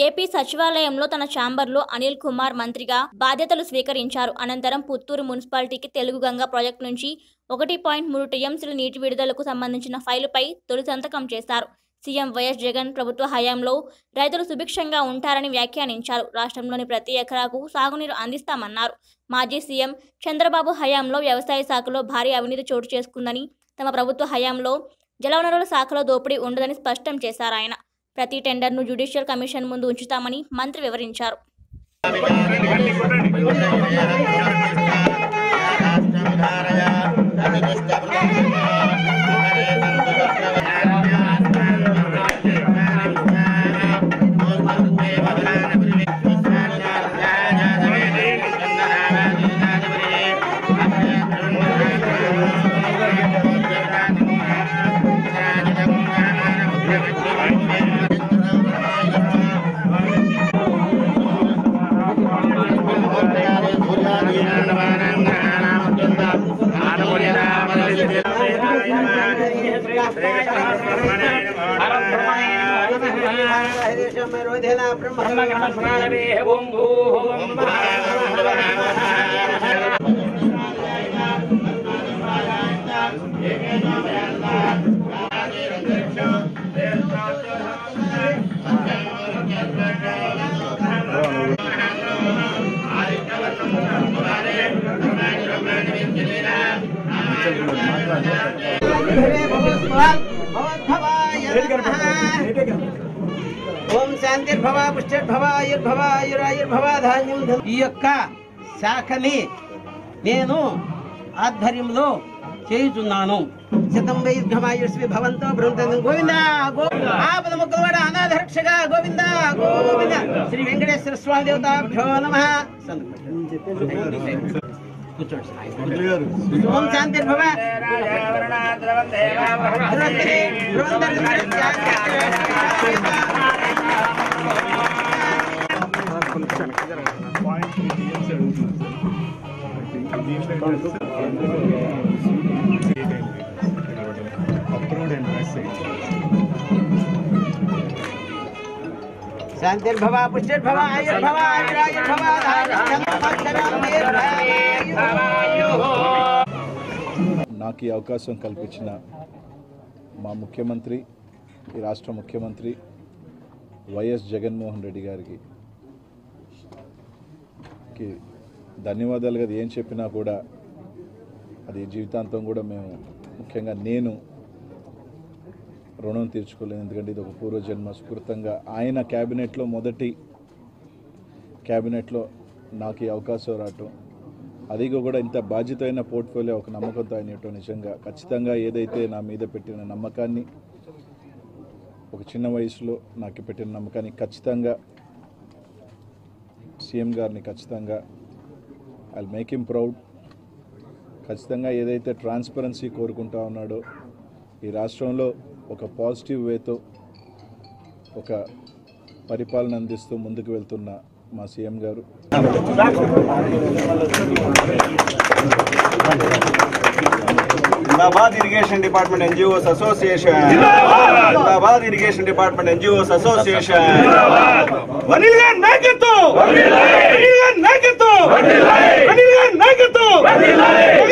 AP సచివాలయంలో తన ఛాంబర్లో అనిల్ కుమార్ మంత్రిగా బాధ్యతలు స్వీకరించారు అనంతరం పుత్తూరు మున్సిపాలిటీకి తెలుగు గంగా ప్రాజెక్టు నుంచి ఒకటి పాయింట్ మూడు టీఎంసీల నీటి విడుదలకు సంబంధించిన ఫైలుపై తొలి సంతకం చేశారు సీఎం వైఎస్ జగన్ ప్రభుత్వ హయాంలో రైతులు సుభిక్షంగా ఉంటారని వ్యాఖ్యానించారు రాష్ట్రంలోని ప్రతి ఎకరాకు సాగునీరు అందిస్తామన్నారు మాజీ సీఎం చంద్రబాబు హయాంలో వ్యవసాయ శాఖలో భారీ అవినీతి చోటు చేసుకుందని తమ ప్రభుత్వ హయాంలో జలవనరుల శాఖలో దోపిడీ ఉండదని స్పష్టం చేశారు ఆయన ప్రతి టెండర్ను జ్యుడిషియల్ కమిషన్ ముందు ఉంచుతామని మంత్రి వివరించారు ఓం శాంతిర్భవ పుష్టిర్భవ ఆయుర్భవ ఆయురాయుర్భవ ధాన్యం ధన- ఈ యొక్క శాఖని నేను ఆధ్వర్యంలో చేయుచున్నాను శతం వైర్ఘమాయుష్మి భవంతో బృందం గోవింద గోవింద ఆపద ముక్కలవాడ అనాథరక్షగా గోవింద గోవింద శ్రీ వెంకటేశ్వర స్వామి దేవతాభ్యో నమ కూర్చోండి ఓం శాంతిర్భవ శాంతిర్భవ పుష్టిర్భవ ఆయుర్భవ ఆయురాయుర్భవ నాకు ఈ అవకాశం కల్పించిన మా ముఖ్యమంత్రి ఈ రాష్ట్ర ముఖ్యమంత్రి వైఎస్ జగన్మోహన్ రెడ్డి గారికి కి ధన్యవాదాలు కదా ఏం చెప్పినా కూడా అది జీవితాంతం కూడా మేము ముఖ్యంగా నేను రుణం తీర్చుకోలేను ఎందుకంటే ఇది ఒక పూర్వజన్మ సుకృతంగా ఆయన క్యాబినెట్లో మొదటి క్యాబినెట్లో నాకు ఈ అవకాశం రావటం అది కూడా ఇంత బాధ్యతమైన పోర్ట్ఫోలియో ఒక నమ్మకంతో ఆయన ఇవ్వటం నిజంగా ఖచ్చితంగా ఏదైతే నా మీద పెట్టిన నమ్మకాన్ని ఒక చిన్న వయసులో నాకు పెట్టిన నమ్మకాన్ని ఖచ్చితంగా సీఎం గారిని ఖచ్చితంగా ఐ మేక్ హిమ్ ప్రౌడ్ ఖచ్చితంగా ఏదైతే ట్రాన్స్పరెన్సీ కోరుకుంటా ఉన్నాడో ఈ రాష్ట్రంలో ఒక పాజిటివ్ వేతో ఒక పరిపాలన అందిస్తూ ముందుకు వెళ్తున్న మా సీఎం గారు जिंदाबाद इरिगेशन डिपार्टमेंट एनजीओस एसोसिएशन जिंदाबाद irrigation department NGOs association Anil गार नायकत्व अनिल गार नायकत्व अनिल गार नायकत्व